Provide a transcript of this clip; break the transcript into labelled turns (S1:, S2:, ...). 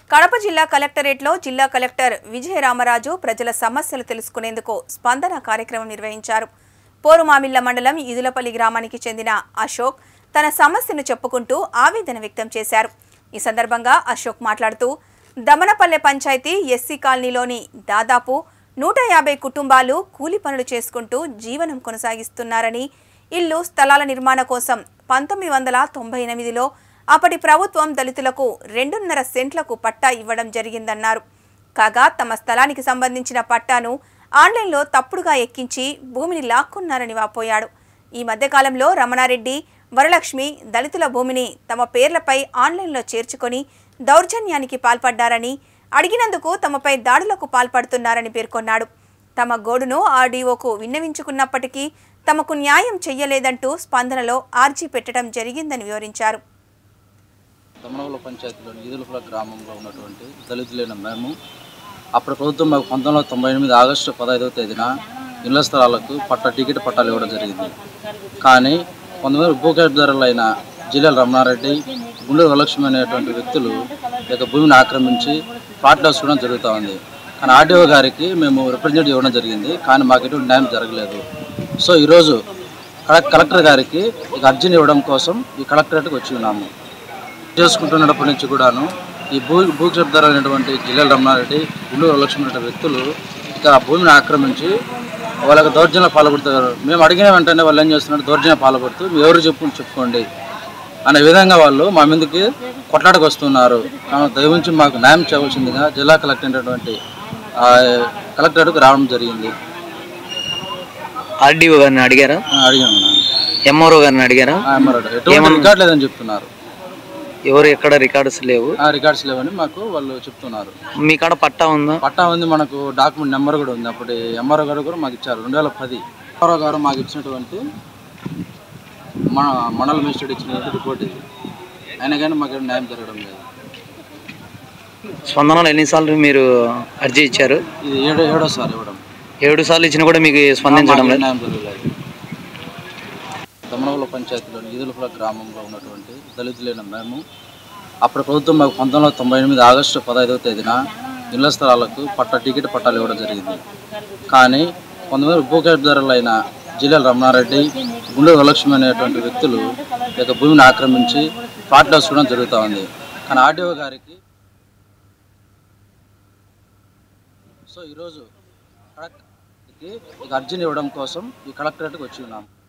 S1: కడప జిల్లా కలెక్టరేట్లో జిల్లా కలెక్టర్ విజయరామరాజు ప్రజల సమస్యలు తెలుసుకునేందుకు స్పందన కార్యక్రమం నిర్వహించారు పోరుమామిళ్ల మండలం ఇదులపల్లి గ్రామానికి చెందిన అశోక్ తన సమస్యను చెప్పుకుంటూ ఆవేదన వ్యక్తం చేశారు ఈ సందర్భంగా అశోక్ మాట్లాడుతూ దమనపల్లె పంచాయతీ ఎస్సీ కాలనీలోని దాదాపు నూట యాభై కుటుంబాలు కూలి పనులు చేసుకుంటూ జీవనం కొనసాగిస్తున్నారని ఇల్లు స్థలాల నిర్మాణ కోసం పంతొమ్మిది వందల తొంభై ఎనిమిదిలో అప్పటి ప్రభుత్వం దళితులకు రెండున్నర సెంట్లకు పట్టా ఇవ్వడం జరిగిందన్నారు కాగా తమ స్థలానికి సంబంధించిన పట్టాను ఆన్లైన్లో తప్పుడుగా ఎక్కించి భూమిని లాక్కున్నారని వాపోయాడు ఈ మధ్యకాలంలో రమణారెడ్డి వరలక్ష్మి దళితుల భూమిని తమ పేర్లపై ఆన్లైన్లో చేర్చుకొని దౌర్జన్యానికి పాల్పడ్డారని అడిగినందుకు తమపై దాడులకు పాల్పడుతున్నారని పేర్కొన్నాడు తమ గోడును ఆర్డీఓకు విన్నవించుకున్నప్పటికీ తమకు న్యాయం చెయ్యలేదంటూ స్పందనలో ఆర్జీ పెట్టడం జరిగిందని వివరించారు
S2: తమనవల పంచాయతీలోని ఈదులపుల గ్రామంలో ఉన్నటువంటి దళితులైన మేము అప్పుడు ప్రభుత్వం మాకు పంతొమ్మిది వందల తొంభై ఎనిమిది ఆగస్టు పదహైదవ తేదీన ఇళ్ల స్థలాలకు పట్ట టికెట్ పట్టాలు ఇవ్వడం జరిగింది కానీ కొంతమంది భూకేదారులైన జిల్లాల రమణారెడ్డి గుండూరు వరలక్ష్మి అనేటువంటి వ్యక్తులు ఈ యొక్క భూమిని ఆక్రమించి ప్లాట్లు వేసుకోవడం జరుగుతూ ఉంది కానీ ఆర్డీఓ గారికి మేము రిప్రజెంటేటివ్ ఇవ్వడం జరిగింది కానీ మాకు ఎటువంటి న్యాయం జరగలేదు సో ఈరోజు కలెక్- కలెక్టర్ గారికి ఇక అర్జీని ఇవ్వడం కోసం ఈ కలెక్టరేట్కి వచ్చి ఉన్నాము చేసుకుంటున్నప్పటి నుంచి కూడాను ఈ భూ భూక్షబ్దారు అయినటువంటి జిల్లాల రమణారెడ్డి గుండూరు లక్ష్మణ్ అనే వ్యక్తులు ఇక ఆ భూమిని ఆక్రమించి వాళ్ళకి దౌర్జన్యం పాల్పడుతున్నారు మేము అడిగిన వెంటనే వాళ్ళు ఏం చేస్తున్నారు దౌర్జన్యం పాల్పడుతూ "మీరు ఎవరు చెప్పు చెప్పుకోండి అనే విధంగా వాళ్ళు మా మీదకి కొట్లాటకు వస్తున్నారు కావున దయవుంచి మాకు న్యాయం చేయవలసిందిగా జిల్లా కలెక్టర్ అయినటువంటి ఆ, కలెక్టరేట్కు రావడం జరిగింది
S3: ఆర్డీఓ గారిని అడిగారా
S2: ఆ, అడిగాము
S3: ఎంఆర్ఓ గారిని అడిగారా
S2: ఆ, మరి ఎటువంటి రికార్డ్ లేదని చెప్తున్నారు
S3: ఎవరు ఎక్కడ రికార్డ్స్ లేవు
S2: ఆ రికార్డ్స్ లేవని మాకు వాళ్ళు చెప్తున్నారు
S3: మీ కాడ పట్టా ఉందా
S2: పట్టా ఉంది మనకు డాక్యుమెంట్ నెంబర్ కూడా ఉంది అప్పుడు ఎంఆర్ఓ గారు కూడా మాకు ఇచ్చారు రెండు వేల పది ఎంఆర్ఓ గారు మాకు ఇచ్చినటువంటి మన మండల మినిస్టర్ ఇచ్చినటువంటి రిపోర్ట్ ఇది అయినా కానీ మాకు ఏం న్యాయం జరగడం లేదు
S3: స్పందనలో ఎన్నిసార్లు మీరు అర్జీ ఇచ్చారు
S2: ఇది ఏడో ఏడోసారి ఇవ్వడం
S3: ఏడు సార్లు ఇచ్చినా కూడా మీకు స్పందించడం
S2: మాకు
S3: లేదు
S2: న్యాయం జరగలేదు తమనవల పంచాయతీలోని ఈదులపుల గ్రామంలో ఉన్నటువంటి దళితులైన మేము అప్పుడు ప్రభుత్వం మాకు పంతొమ్మిది వందల తొంభై ఎనిమిది ఆగస్టు పదహైదవ తేదీన ఇళ్ల స్థలాలకు పట్ట టికెట్ పట్టాలు ఇవ్వడం జరిగింది కానీ కొంతమంది భూకేదారులైన జిల్లాల రమణారెడ్డి గుండూరు వరలక్ష్మి అనేటువంటి వ్యక్తులు ఈ యొక్క భూమిని ఆక్రమించి ప్లాట్లు వేసుకోవడం జరుగుతూ ఉంది కానీ ఆర్డీఓ గారికి సో ఈరోజు కలెక్టర్కి ఇక అర్జీని ఇవ్వడం కోసం ఈ కలెక్టరేట్కి వచ్చి ఉన్నాము